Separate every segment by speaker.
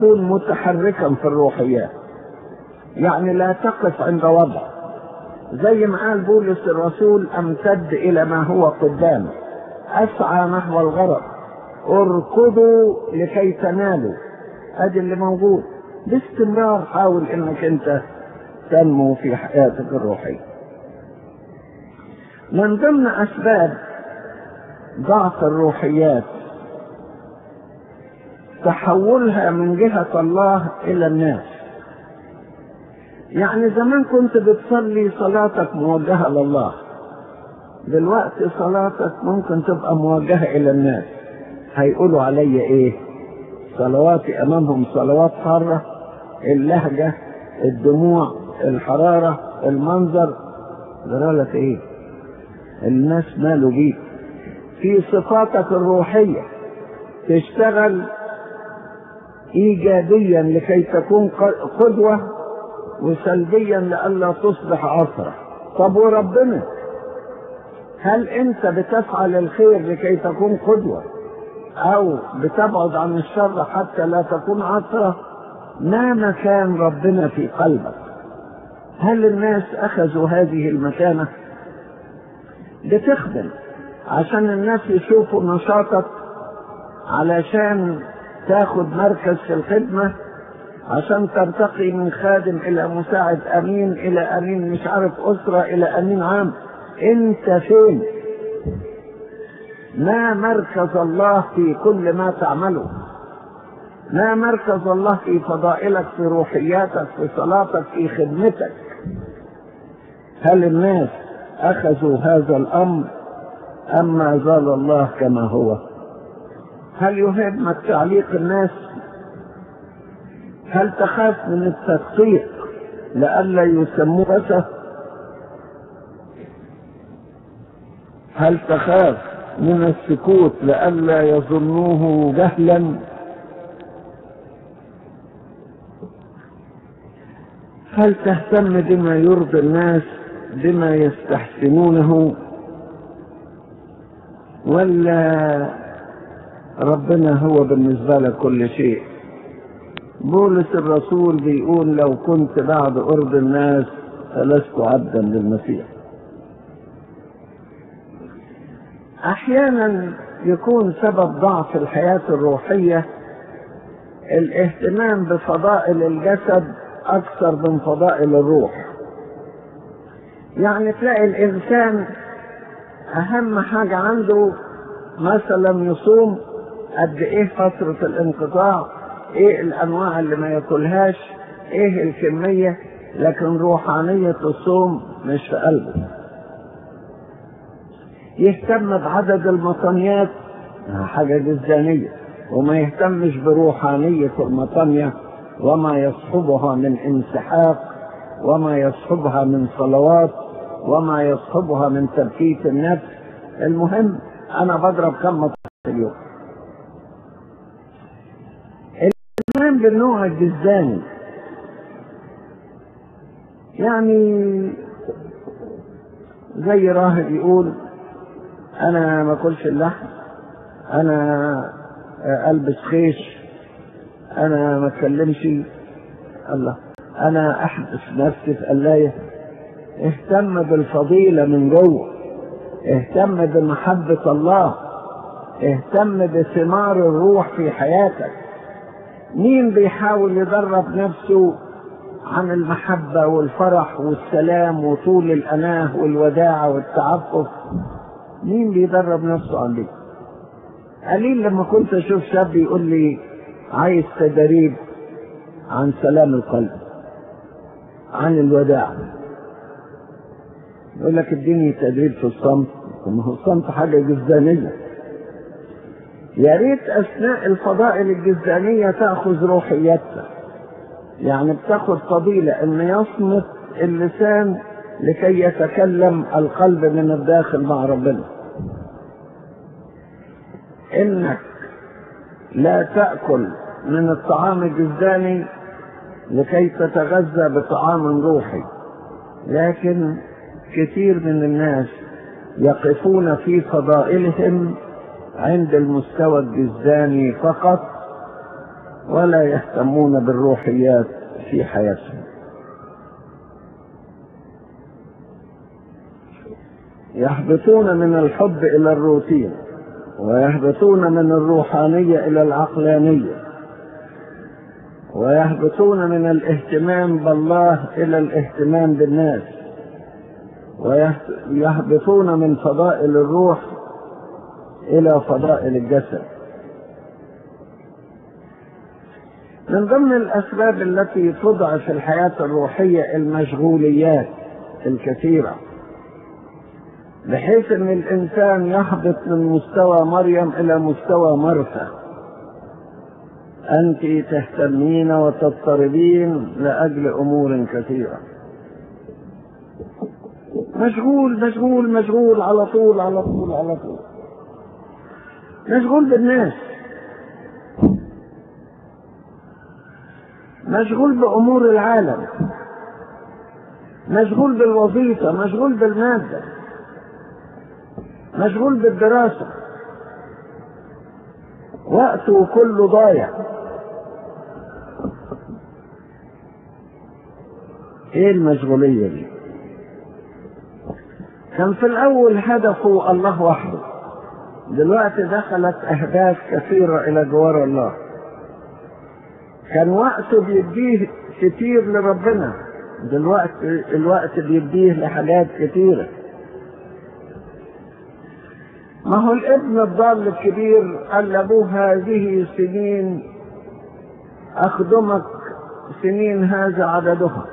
Speaker 1: تكون متحركا في الروحيات يعني لا تقف عند وضع زي ما قال بولس الرسول امتد الى ما هو قدام اسعى نحو الغرض اركضوا لكي تنالوا ادي اللي موجود باستمرار حاول انك انت تنمو في حياتك الروحيه من ضمن اسباب ضعف الروحيات تحولها من جهة الله إلى الناس يعني زمان كنت بتصلي صلاتك موجهة لله دلوقتي صلاتك ممكن تبقى موجهة إلى الناس هيقولوا علي إيه صلواتي أمامهم صلوات حارة اللهجة الدموع الحرارة المنظر جرالك إيه الناس مالوا بيك في صفاتك الروحية تشتغل ايجابيا لكي تكون قدوة وسلبيا لئلا تصبح عصرة طب وربنا هل انت بتفعل الخير لكي تكون قدوة او بتبعد عن الشر حتى لا تكون عصرة ما مكان ربنا في قلبك هل الناس اخذوا هذه المكانة بتخدم عشان الناس يشوفوا نشاطك علشان تاخد مركز في الخدمة عشان ترتقي من خادم إلى مساعد أمين إلى أمين مش عارف أسرة إلى أمين عام أنت فين؟ ما مركز الله في كل ما تعمله ما مركز الله في فضائلك في روحياتك في صلاتك في خدمتك هل الناس أخذوا هذا الأمر أم ما زال الله كما هو هل يهمك تعليق الناس هل تخاف من التدقيق لئلا يسموه بسه هل تخاف من السكوت لئلا يظنوه جهلا هل تهتم بما يرضي الناس بما يستحسنونه ولا ربنا هو بالنسبة لك كل شيء بولس الرسول بيقول لو كنت بعد أرض الناس فلست عبدا للمسيح أحيانا يكون سبب ضعف الحياة الروحية الاهتمام بفضائل الجسد أكثر من فضائل الروح يعني تلاقي الإنسان أهم حاجة عنده مثلا يصوم قد إيه فترة الانقطاع إيه الأنواع اللي ما ياكلهاش إيه الكمية لكن روحانية الصوم مش في قلبه يهتم بعدد المطنيات حاجة جزانية وما يهتمش بروحانية المطنية وما يصحبها من انسحاق وما يصحبها من صلوات وما يصحبها من تبكيت النفس المهم انا بضرب كم مطنية في اليوم المهم بالنوع الجزاني يعني زي راهب يقول انا ما اكلش اللحم انا البس خيش انا ما اتكلمش الله انا احبس نفسي في قلايه اهتم بالفضيلة من جوه اهتم بمحبة الله اهتم بثمار الروح في حياتك مين بيحاول يدرب نفسه عن المحبة والفرح والسلام وطول الأناه والوداعة والتعفف مين بيدرب نفسه عن دي قليل لما كنت اشوف شاب يقول لي عايز تدريب عن سلام القلب عن الوداع يقول لك اديني تدريب في الصمت ما هو الصمت حاجه جزانيه يا ريت اثناء الفضائل الجزانيه تاخذ روحيتها يعني بتاخذ فضيله ان يصمت اللسان لكي يتكلم القلب من الداخل مع ربنا انك لا تاكل من الطعام الجزاني لكي تتغذى بطعام روحي لكن كثير من الناس يقفون في فضائلهم عند المستوى الجزاني فقط ولا يهتمون بالروحيات في حياتهم يهبطون من الحب الى الروتين ويهبطون من الروحانيه الى العقلانيه ويهبطون من الاهتمام بالله الى الاهتمام بالناس ويهبطون من فضائل الروح الى فضائل الجسد من ضمن الاسباب التي تضعف الحياه الروحيه المشغوليات الكثيره بحيث ان الانسان يهبط من مستوى مريم الى مستوى مرثى انت تهتمين وتضطربين لاجل امور كثيره مشغول مشغول مشغول على طول على طول على طول مشغول بالناس مشغول بامور العالم مشغول بالوظيفه مشغول بالماده مشغول بالدراسه وقته كله ضايع ايه المشغوليه دي كان في الاول هدفه الله وحده دلوقتي دخلت اهداف كثيره الى جوار الله كان وقته بيديه كتير لربنا دلوقتي الوقت بيديه لحاجات كتيره ما هو الابن الضال الكبير قال لابوه هذه سنين اخدمك سنين هذا عددها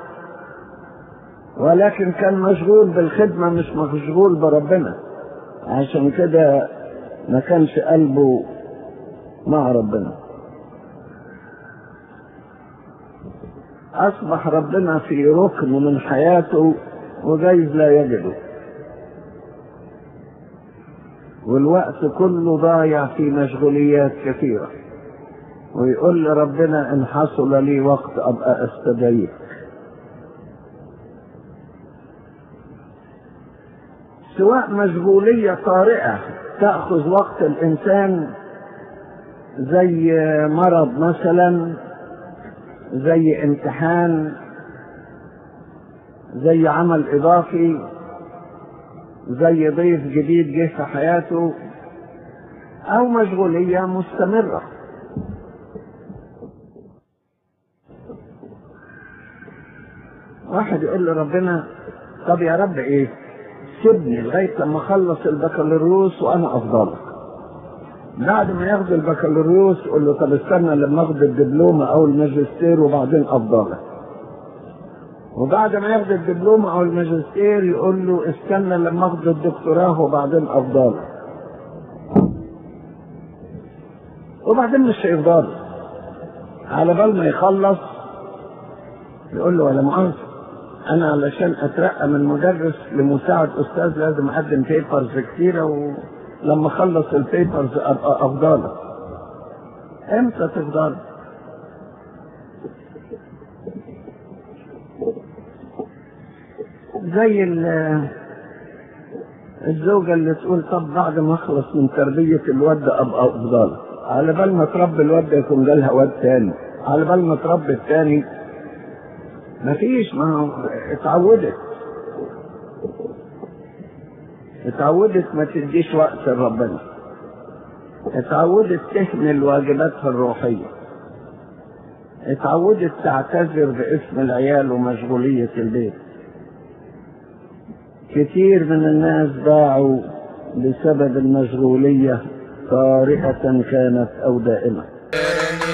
Speaker 1: ولكن كان مشغول بالخدمه مش مشغول بربنا عشان كده ما كانش قلبه مع ربنا اصبح ربنا في ركن من حياته وجايز لا يجده والوقت كله ضايع في مشغوليات كثيرة ويقول لربنا إن حصل لي وقت أبقى أستدعيك سواء مشغولية طارئة تأخذ وقت الإنسان زي مرض مثلا زي امتحان زي عمل إضافي زي ضيف جديد جه في حياته او مشغولية مستمرة واحد يقول لربنا طب يا رب ايه سيبني لغاية لما اخلص البكالوريوس وانا افضلك بعد ما ياخد البكالوريوس يقول له طب استنى لما اخد الدبلومة او الماجستير وبعدين افضلك وبعد ما ياخد الدبلومة او الماجستير يقول له استنى لما اخد الدكتوراه وبعدين افضل وبعدين مش هيفضل على بال ما يخلص يقول له ولا مؤاخذة انا علشان اترقى من مدرس لمساعد استاذ لازم اقدم بيبرز كتيرة ولما اخلص البيبرز ابقى افضلك امتى تفضل زي الزوجة اللي تقول طب بعد ما اخلص من تربية الواد ابقى افضل على بال ما تربي الواد يكون جالها واد تاني على بال ما تربي التاني مفيش ما اتعودت اتعودت ما تديش وقت لربنا اتعودت تهمل واجباتها الروحية اتعودت تعتذر باسم العيال ومشغولية البيت كثير من الناس ضاعوا بسبب المشغولية طارئة كانت أو دائمة